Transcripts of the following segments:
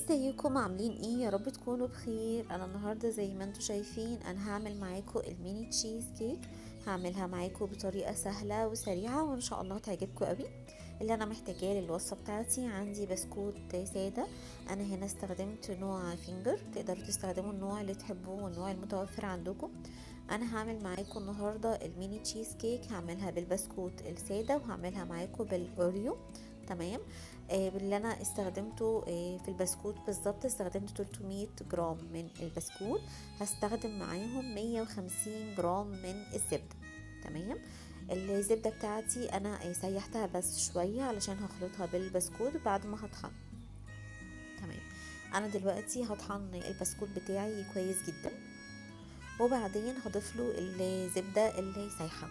ازيكم عاملين ايه يا رب تكونوا بخير انا النهارده زي ما انتم شايفين انا هعمل معاكم الميني تشيز كيك هعملها معاكم بطريقه سهله وسريعه وان شاء الله تعجبكم قوي اللي انا محتاجاه للوصفه بتاعتي عندي بسكوت ساده انا هنا استخدمت نوع فينجر تقدروا تستخدموا النوع اللي تحبوه والنوع المتوفر عندكم انا هعمل معاكم النهارده الميني تشيز كيك هعملها بالبسكوت الساده وهعملها معاكم بالاوريو تمام آه باللي انا استخدمته آه في البسكوت بالظبط استخدمت 300 جرام من البسكوت هستخدم معاهم 150 جرام من الزبدة تمام الزبدة بتاعتي انا آه سيحتها بس شوية علشان هخلطها بالبسكوت بعد ما هطحن تمام انا دلوقتي هطحن البسكوت بتاعي كويس جدا وبعدين هضيف له الزبدة اللي سايحه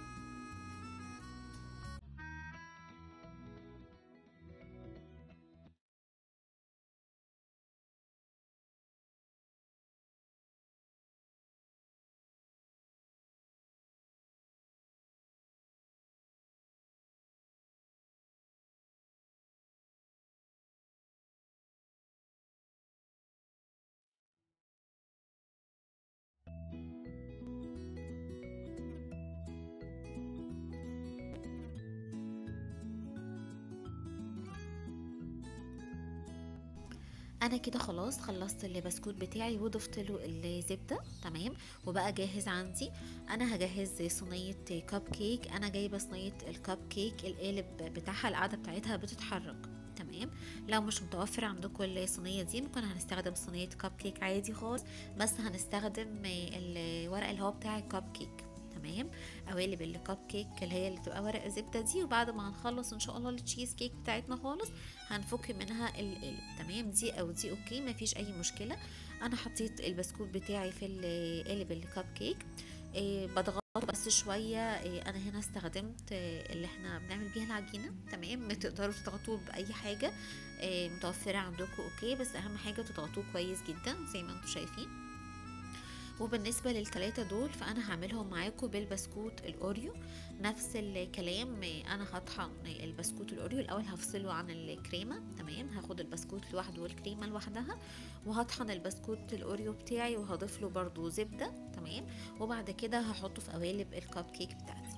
انا كده خلاص خلصت البسكوت بتاعي وضفت له الزبده تمام وبقى جاهز عندي انا هجهز صينيه كب كيك انا جايبه صينيه الكب كيك القالب بتاعها القاعده بتاعتها بتتحرك تمام لو مش متوفر عندكم الصينيه دي ممكن هنستخدم صينيه كب كيك عادي خالص بس هنستخدم الورق اللي هو بتاع الكب كيك تمام قوالب الكب كيك اللي هي اللي تبقى ورق الزبده دي وبعد ما هنخلص ان شاء الله التشيز كيك بتاعتنا خالص هنفك منها القالب تمام دي او دي اوكي مفيش اي مشكله انا حطيت البسكوت بتاعي في القالب الكب كيك إيه بضغطه بس شويه إيه انا هنا استخدمت إيه اللي احنا بنعمل بيها العجينه تمام تقدروا تضغطوه باي حاجه إيه متوفره عندكم اوكي بس اهم حاجه تضغطوه كويس جدا زي ما انتم شايفين وبالنسبه للثلاثه دول فانا هعملهم معاكم بالبسكوت الاوريو نفس الكلام انا هطحن البسكوت الاوريو الاول هفصله عن الكريمه تمام هاخد البسكوت لوحده والكريمه لوحدها وهطحن البسكوت الاوريو بتاعي وهضيف له برده زبده تمام وبعد كده هحطه في قوالب الكب كيك بتاعتي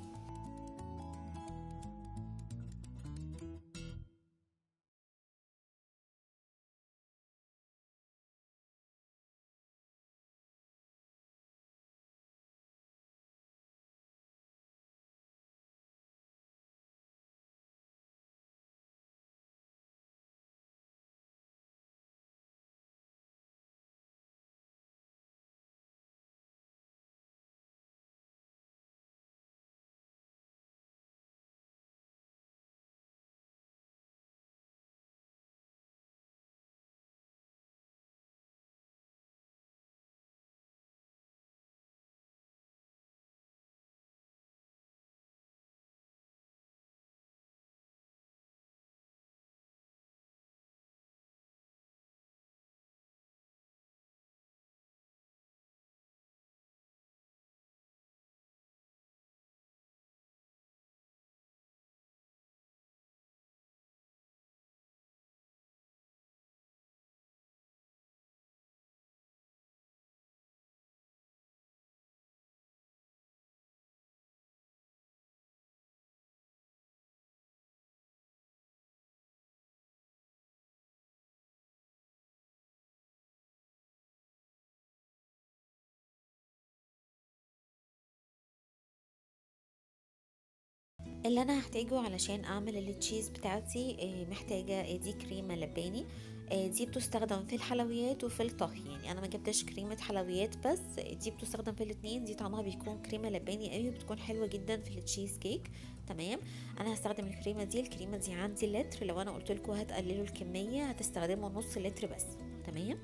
اللي انا هحتاجه علشان اعمل التشيز بتاعتي محتاجه دي كريمه لباني دي بتستخدم في الحلويات وفي الطهي يعني انا ما جبتش كريمه حلويات بس دي بتستخدم في الاثنين دي طعمها بيكون كريمه لباني قوي بتكون حلوه جدا في التشيز كيك تمام انا هستخدم الكريمه دي الكريمه دي عندي لتر لو انا قلت لكم هتقللوا الكميه هتستخدموا نص لتر بس تمام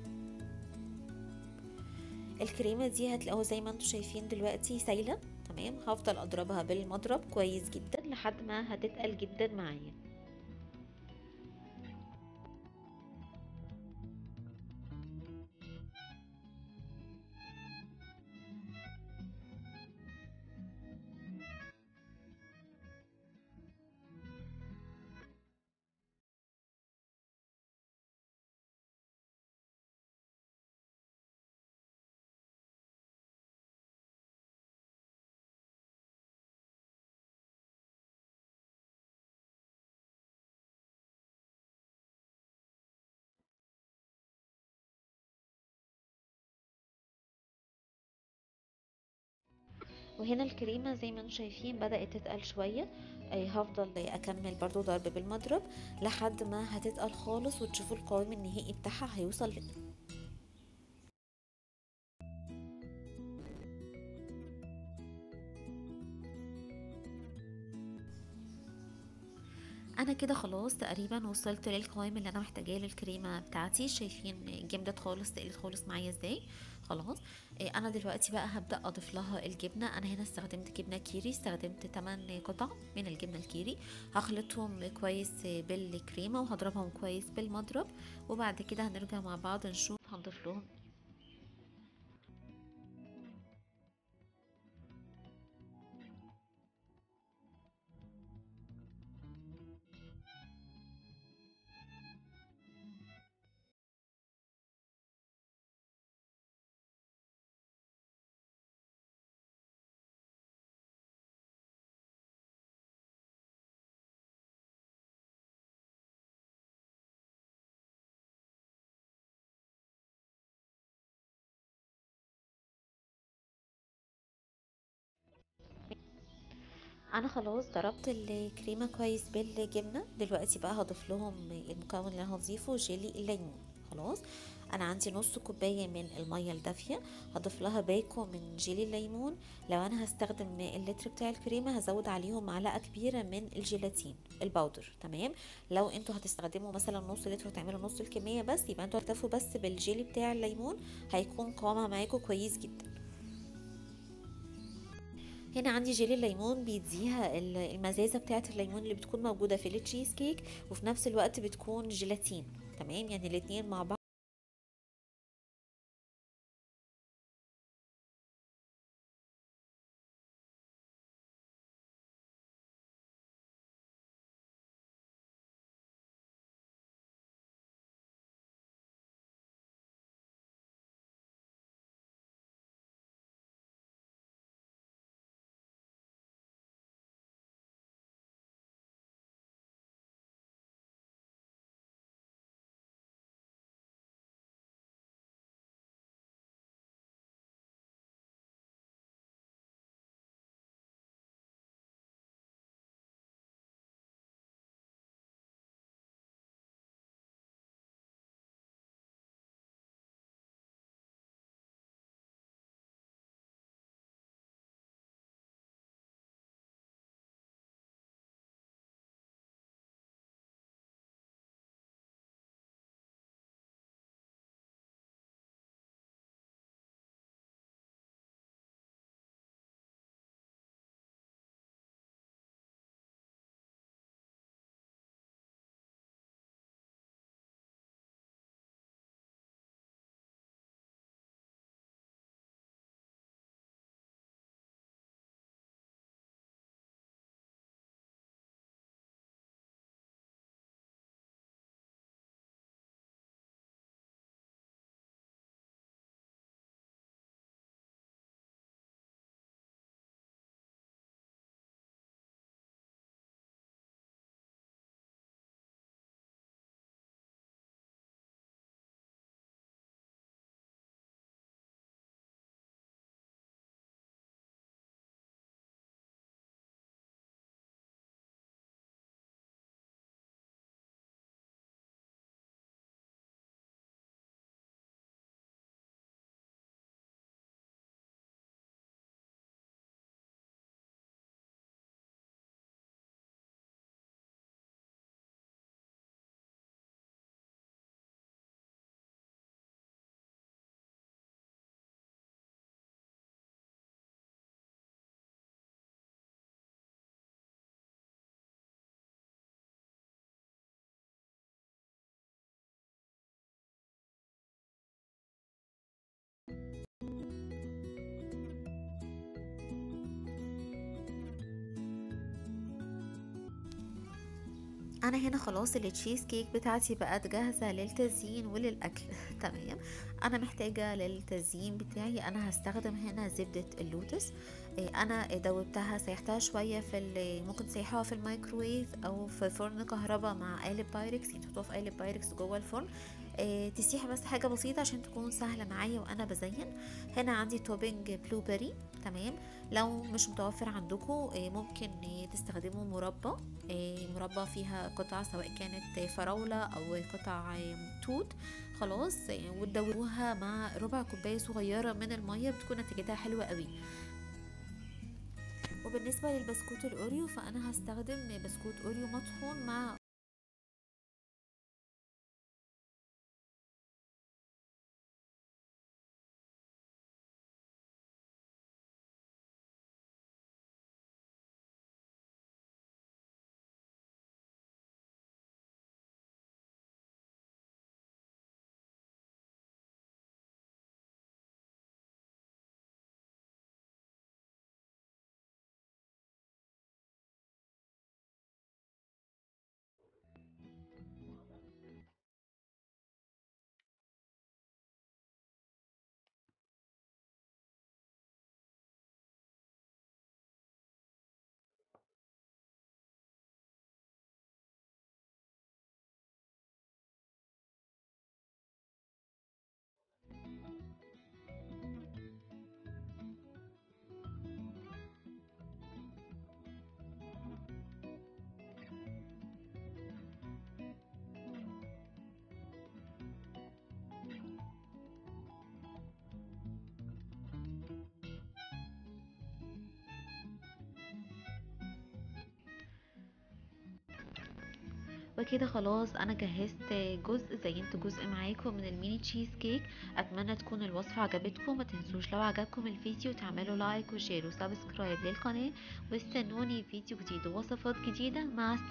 الكريمه دي هتلاقوها زي ما انتم شايفين دلوقتي سايله تمام هفضل اضربها بالمضرب كويس جدا لحد ما هتتقل جدا معايا وهنا الكريمة زي ما انتم شايفين بدأت تتقل شوية آه، هفضل اكمل برضو ضرب بالمضرب لحد ما هتتقل خالص وتشوفوا القوام النهائي بتاعها هيوصل انا كده خلاص تقريبا وصلت للقوام اللي انا محتاجاه للكريمه بتاعتي شايفين جمدت خالص تقلت خالص معايا ازاي خلاص إيه، انا دلوقتي بقى هبدا اضيف لها الجبنه انا هنا استخدمت جبنه كيري استخدمت 8 قطع من الجبنه الكيري هخلطهم كويس بالكريمه وهضربهم كويس بالمضرب وبعد كده هنرجع مع بعض نشوف هنضيف لهم انا خلاص ضربت الكريمه كويس بالجبنه دلوقتي بقى هضيف لهم المكون اللي انا هضيفه جيلي الليمون خلاص انا عندي نص كوبايه من الميه الدافيه هضيف لها باكو من جيلي الليمون لو انا هستخدم اللتر بتاع الكريمه هزود عليهم معلقه كبيره من الجيلاتين الباودر تمام لو انتوا هتستخدموا مثلا نص لتر وتعملوا نص الكميه بس يبقى انتوا هتكتفوا بس بالجيلي بتاع الليمون هيكون قوامها معاكم كويس جدا هنا عندي جيلي الليمون بيديها المزازة بتاعة الليمون اللي بتكون موجودة في التشيز كيك وفي نفس الوقت بتكون جيلاتين تمام يعني الاتنين مع بعض انا هنا خلاص التشيز كيك بتاعتي بقت جاهزة للتزيين وللاكل تمام انا محتاجة للتزيين بتاعي انا هستخدم هنا زبدة اللوتس إيه، انا دوبتها سيحتها شوية في ال- ممكن تسيحوها في الميكروويف او في فرن كهرباء مع قالب بايركس يعني تحطوها في قالب بايركس جوه الفرن إيه، تسيح بس حاجة بسيطة عشان تكون سهلة معايا وانا بزين هنا عندي توبينج بلو بيري تمام لو مش متوفر عندكم ممكن إيه، تستخدموا مربى إيه، مربى فيها قطع سواء كانت فراولة أو قطع إيه، توت خلاص إيه، وتدوبوها مع ربع كوباية صغيرة من المية بتكون نتيجتها حلوة قوي وبالنسبة للبسكوت الأوريو فأنا هستخدم بسكوت أوريو مطحون مع وكده خلاص انا جهزت جزء زينت جزء معاكم من الميني تشيز كيك اتمنى تكون الوصفة عجبتكم ما تنسوش لو عجبكم الفيديو تعملوا لايك وشير وسبسكرايب للقناة واستنوني فيديو جديد ووصفات جديدة مع